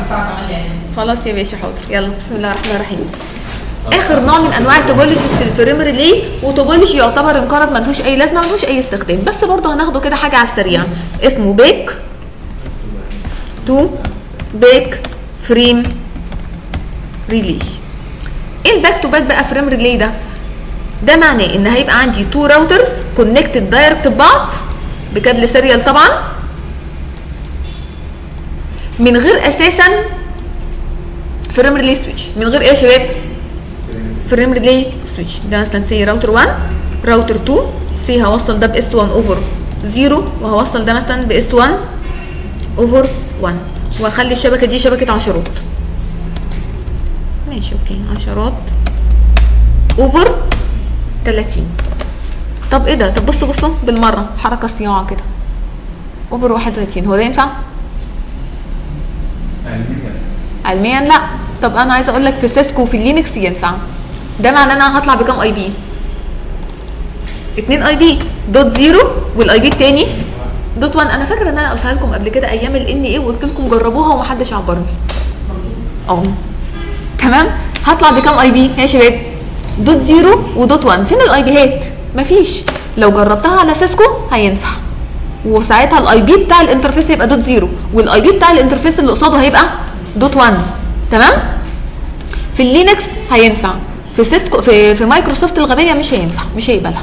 الساعه 8 يعني خلاص يا باشا حاضر يلا بسم الله الرحمن الرحيم اخر نوع من انواع التوبولوجيز في الفريم ريلي وتوبولوجي يعتبر انقرض ملهوش اي لازمه ملهوش اي استخدام بس برضه هناخده كده حاجه على السريع اسمه بيك تو بيك فريم ريلي ايه الباك تو باك بقى فريم ريلي ده ده معناه ان هيبقى عندي تو راوترز كونكتد دايركت ببعض بكابل سيريال طبعا من غير اساسا فريم ريلي سويتش من غير ايه يا شباب فريم ريلي سويتش ده مثلا سي راوتر 1 راوتر 2 سي هوصل ده باس 1 اوفر 0 وهوصل ده مثلا باس 1 اوفر 1 واخلي الشبكه دي شبكه عشرات ماشي اوكي عشرات اوفر 30 طب ايه ده طب بصوا بصوا بالمره حركه صياعه كده اوفر 31 هو ده ينفع علميا علميا لا طب انا عايزه اقول لك في سيسكو وفي اللينكس ينفع ده معناه ان انا هطلع بكام اي بي 2 اي بي دوت زيرو والاي بي التاني دوت 1 انا فاكره ان انا قلتها لكم قبل كده ايام الان ايه وقلت لكم جربوها ومحدش عبرني اه تمام هطلع بكام اي بي يا شباب دوت زيرو ودوت 1 فين الاي بيهات مفيش لو جربتها على سيسكو هينفع وساعتها الاي بي بتاع الانترفيس هيبقى دوت زيرو والاي بي بتاع الانترفيس اللي قصاده هيبقى دوت 1 تمام في اللينكس هينفع في سيسكو في في مايكروسوفت الغبيه مش هينفع مش هيقبلها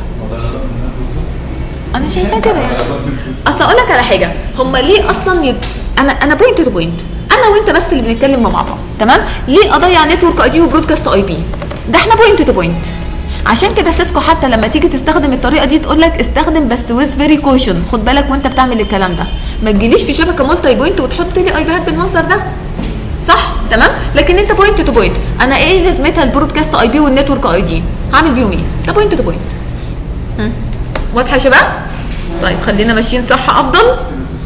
انا شايفاه كده يعني اصل اقول لك على حاجه هم ليه اصلا يد... انا انا بوينت تو بوينت انا وانت بس اللي بنتكلم مع بعض تمام ليه اضيع نتورك اي دي وبرودكاست اي بي ده احنا بوينت تو بوينت عشان كده سيسكو حتى لما تيجي تستخدم الطريقه دي تقول لك استخدم بس ويز فيري كوشن خد بالك وانت بتعمل الكلام ده ما تجيليش في شبكه مالتي بوينت وتحط لي اي بيهات بالمنظر ده صح تمام لكن انت بوينت تو بوينت انا ايه لازمتها البرودكاست اي بي والنتورك اي دي هعمل بيهم ايه ده بوينت تو بوينت هم؟ واضحه يا شباب طيب خلينا ماشيين صح افضل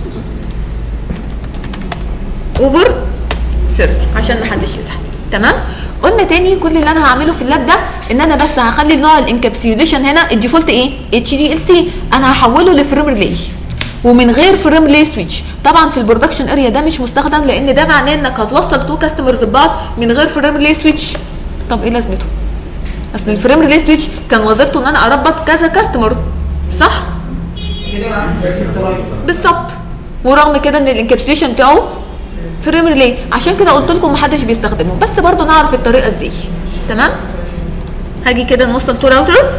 اوفر 30 عشان محدش يزعل تمام قلنا تاني كل اللي انا هعمله في اللاب ده ان انا بس هخلي نوع الانكابسيوليشن هنا الديفولت ايه اتش دي ال سي انا هحوله لفريم ريلي ومن غير فريم ريلي سويتش طبعا في البرودكشن اريا ده مش مستخدم لان ده معناه انك هتوصل تو كاستمرز ببعض من غير فريم ريلي سويتش طب ايه لازمته اصل الفريم ريلي سويتش كان وظيفته ان انا اربط كذا كاستمر صح كده بقى عامل زي السلايد بالظبط ورغم كده ان الانكابسوليشن بتاعه فريم ريلي عشان كده قلت لكم محدش بيستخدمه بس برضو نعرف الطريقه ازاي تمام هاجي كده نوصل تو راوترز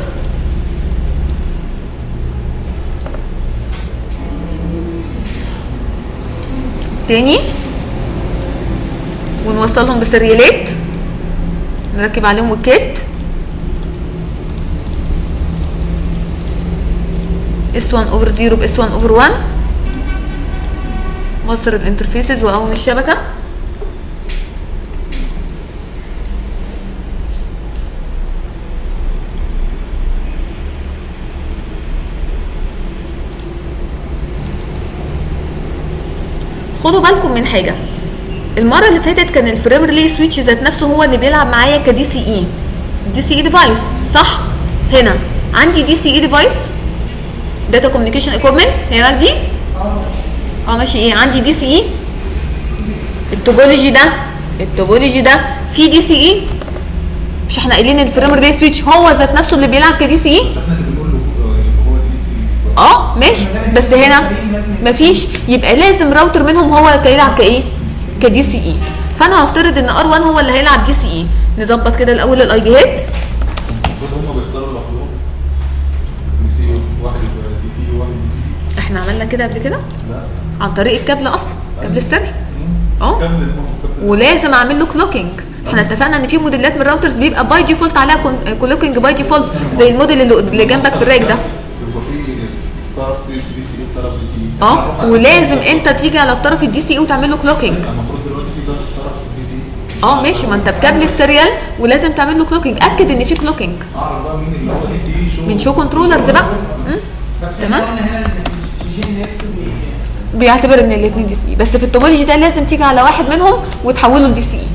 تاني ونوصلهم بسريالات نركب عليهم وكات اس 1 اوفر 0 باس 1 اوفر 1 مصر الانترفيسز واقوم الشبكه خدوا بالكم من حاجه المره اللي فاتت كان الفريم ريلي سويتش ذات نفسه هو اللي بيلعب معايا كدي سي اي دي سي اي ديفايس صح هنا عندي دي سي اي ديفايس داتا كوميونيكيشن ايكويبمنت هناك دي اه ماشي ايه عندي دي سي اي التوبولوجي ده التوبولوجي ده في دي سي اي مش احنا قايلين الفريم ريلي سويتش هو ذات نفسه اللي بيلعب كدي سي اي بس احنا اللي بنقول له آه، هو دي سي اه ماشي بس هنا مفيش يبقى لازم راوتر منهم هو اللي هيلعب كايه كدي سي اي فانا هفترض ان ار 1 هو اللي هيلعب دي سي اي نظبط كده الاول الاي بيهات المفروض هم بيختاروا لوحدهم دي سي واحد دي تي وواحد دي سي احنا عملنا كده قبل كده لا عن طريق الكابل اصلا كابل السري اه كمل المفروض ولازم اعمل له كلوكينج احنا اتفقنا ان في موديلات من الراوترز بيبقى باي ديفولت عليها كلوكينج باي ديفولت زي الموديل اللي اللي جنبك في الراك ده يبقى في طرف دي سي وطرف دي تي اه ولازم انت تيجي على الطرف الدي سي اي وتعمل له كلوكينج المفروض دلوقتي في طرف طرف دي سي اه ماشي ما انت بكابل السيريال ولازم تعمل له كلوكينج اكد ان في كلوكينج اعرف بقى مين اللي هو دي سي شو من شو كنترولرز بقى مم. بس تمام. احنا قلنا هنا الجي ان اس بيعتبر ان الاثنين دي سي بس في التوبولوجي ده لازم تيجي على واحد منهم وتحوله لدي سي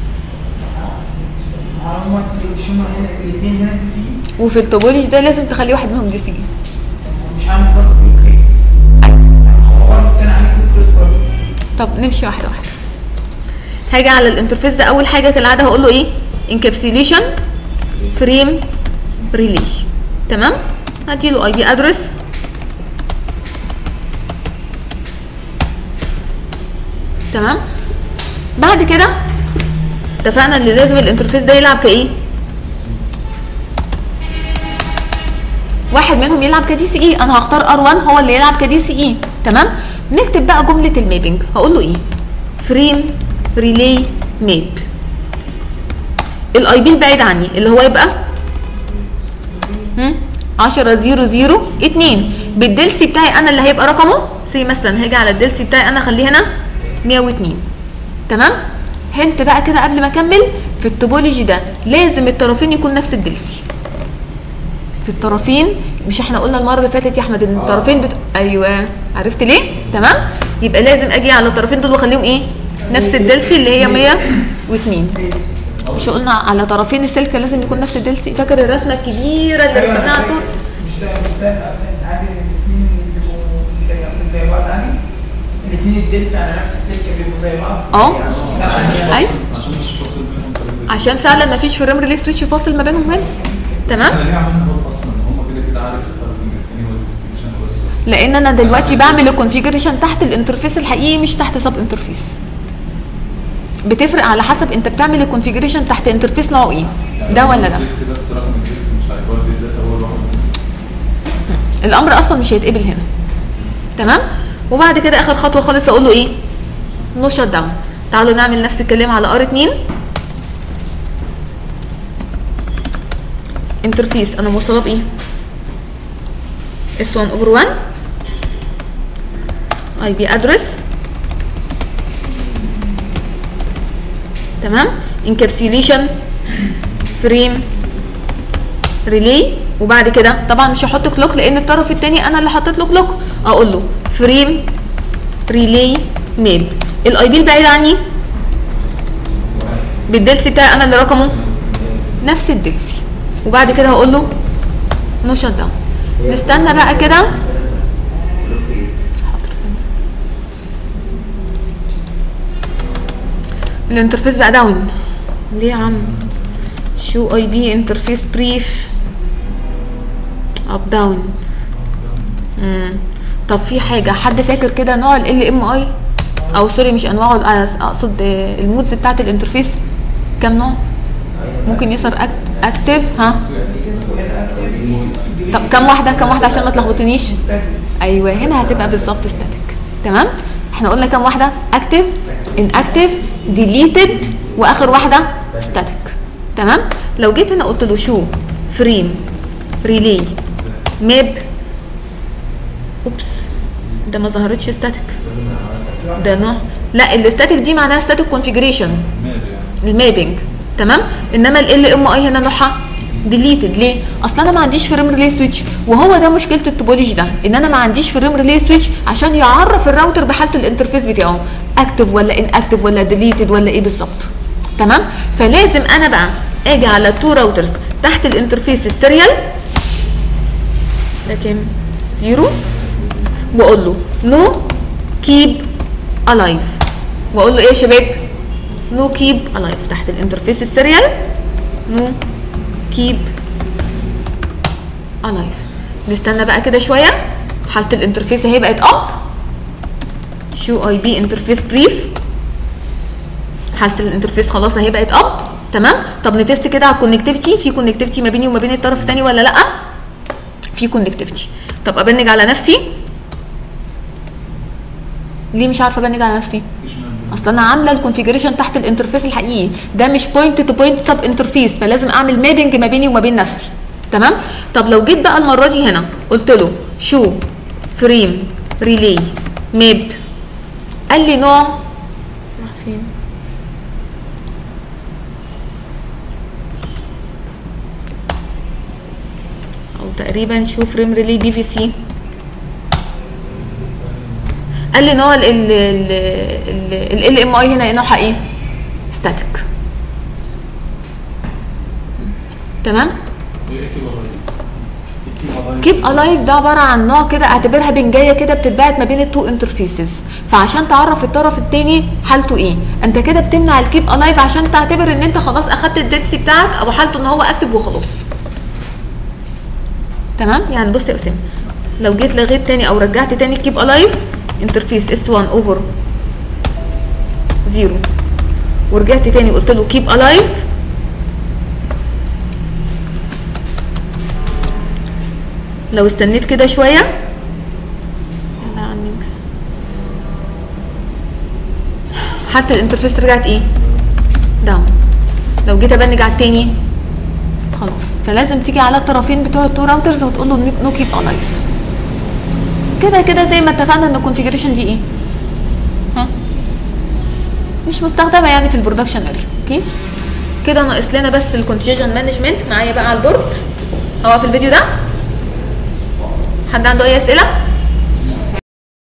هم مش هم هنا الاثنين هنا دي سي وفي التوبولوجي ده لازم تخلي واحد منهم دي سي مش هعمل برضه كليك هو برضه كان عامل كليك برضه طب نمشي واحده واحده هاجي على الانترفيس ده اول حاجه كالعاده هقول له ايه انكابسيوليشن فريم ريلي تمام هديله اي بي ادرس تمام بعد كده اتفقنا ان لازم الانترفيس ده يلعب كايه واحد منهم يلعب كدي سي اي انا هختار ار1 هو اللي يلعب كدي سي اي تمام نكتب بقى جمله المابنج هقول له ايه فريم ريلي ماب الاي بي البعيد عني اللي هو يبقى هم 10 0 0 2 بالدلسي بتاعي انا اللي هيبقى رقمه سي مثلا هاجي على الدلسي بتاعي انا اخليه هنا 102 تمام هنت بقى كده قبل ما اكمل في التوبولوجي ده لازم الطرفين يكون نفس الدلسي في الطرفين مش احنا قلنا المره اللي فاتت يا احمد ان الطرفين بت... ايوه عرفت ليه تمام يبقى لازم اجي على الطرفين دول واخليهم ايه نفس الدلسي اللي هي 102 مش قلنا على طرفين السلك لازم يكون نفس الدلسي فاكر الرسمه الكبيره اللي رسمناها على طول مش ده مش ده أصلاً عادي الاثنين بيبقوا زي زي بعض عادي الاثنين الدلس على نفس السلكه بيبقوا زي بعض اه. ده عشان مش أي. فاصل- عشان مش فاصل بينهم طريقين. عشان فعلا ما فيش فريم ريليس سويتش فاصل ما بينهم هنا تمام احنا ليه عملنا هو اصلا ان هم كده كده عارف الطرفين التاني هو الديستنكشن بس لان انا دلوقتي بعمل الكونفيجريشن تحت الانترفيس الحقيقي مش تحت سب انترفيس بتفرق على حسب انت بتعمل الكونفيجريشن تحت انترفيس نوعه ايه ده ولا ده الفليكس بس رقم الفليكس مش هيودي الداتا هو لوحده الامر اصلا مش هيتقبل هنا تمام وبعد كده اخر خطوه خالص اقول له ايه نو شت داون تعالوا نعمل نفس الكلام على ار 2 انترفيس انا موصله بايه اس 1 اوفر 1 اي بي ادرس تمام انكابسيليشن فريم ريلي وبعد كده طبعا مش هحط كلوك لان الطرف الثاني انا اللي حطيت له كلوك اقول له فريم ريلي ماب الاي بي البعيد عني بالدلسي بتاعي انا اللي رقمه نفس الدلسي وبعد كده هقول له نو شت داون نستنى بقى كده حاضر. الانترفيس بقى داون ليه يا عم شو اي بي انترفيس بريف اب داون امم طب في حاجه حد فاكر كده نوع ال ام اي او سوري مش انواعه الأس- اقصد آه، المودز بتاعت الانترفيس كام نوع ممكن يظهر أكت- اكتف ها طب كام واحده كام واحده عشان ما تلخبطنيش ايوه هنا هتبقى بالظبط ستاتيك تمام احنا قلنا كام واحده اكتف ان اكتف ديليتد واخر واحده ستاتيك تمام لو جيت هنا قلت له شو فريم ريلي ماب اوبس ده ما ظهرتش ستاتيك ده نوع لا الاستاتيك دي معناها ستاتيك كونفيجريشن ماب يعني المابنج تمام انما ال ام اي هنا نوعها ديليتد ليه؟ اصل انا ما عنديش فريم ريلي سويتش وهو ده مشكله التوبولوجي ده ان انا ما عنديش فريم ريلي سويتش عشان يعرف الراوتر بحاله الانترفيس بتاعه اكتف ولا ان اكتف ولا ديليتد ولا ايه بالظبط تمام فلازم انا بقى اجي على تو راوترز تحت الانترفيس السيريال ده كام؟ زيرو واقول له نو كيب الايف واقول له ايه يا شباب؟ نو كيب الايف تحت الانترفيس السيريال نو كيب الايف نستنى بقى كده شويه حاله الانترفيس اهي بقت اب شو اي بي انترفيس بريف حاله الانترفيس خلاص اهي بقت اب تمام طب نتست كده على الكونكتيفيتي في كونكتيفيتي ما بيني وما بين الطرف الثاني ولا لا في كونكتيفيتي طب ابنج على نفسي ليه مش عارفه ابنج على نفسي مفيش ماب اصل انا عامله الكونفيجريشن تحت الانترفيس الحقيقي ده مش بوينت تو بوينت سب انترفيس فلازم اعمل مابنج ما بيني وما بين نفسي تمام طب لو جيت بقى المره دي هنا قلت له شو فريم ريلي ماب قال لي نوع راح فين او تقريبا شو فريم ريلي بي في سي قال لي نوع ال ال ال ال ام اي هنا نوعها ايه؟ ستاتيك تمام؟ ايه كيب الايف كيب الايف ده عباره عن نوع كده اعتبرها بنجايه كده بتتبعت ما بين التو انترفيسز فعشان تعرف الطرف التاني حالته ايه انت كده بتمنع الكيب الايف عشان تعتبر ان انت خلاص اخدت الديلسي بتاعك او حالته ان هو اكتف وخلاص تمام يعني بص يا اسامه لو جيت لغيت تاني او رجعت تاني كيب الايف انترفيس اس 1 اوفر 0 ورجعت تاني قلت له كيب الايف لو استنيت كده شويه لا عني بس. حاله الانترفيس رجعت ايه داون لو جيت ابنج على التاني خلاص فلازم تيجي على الطرفين بتوع التو راوترز وتقول له نو كيب الايف كده كده زي ما اتفقنا ان الكونفيجريشن دي ايه ها مش مستخدمه يعني في البرودكشن اريا اوكي كده ناقص لنا بس الكونفيجن مانجمنت معايا بقى على البورد هو في الفيديو ده حد عنده اي اسئله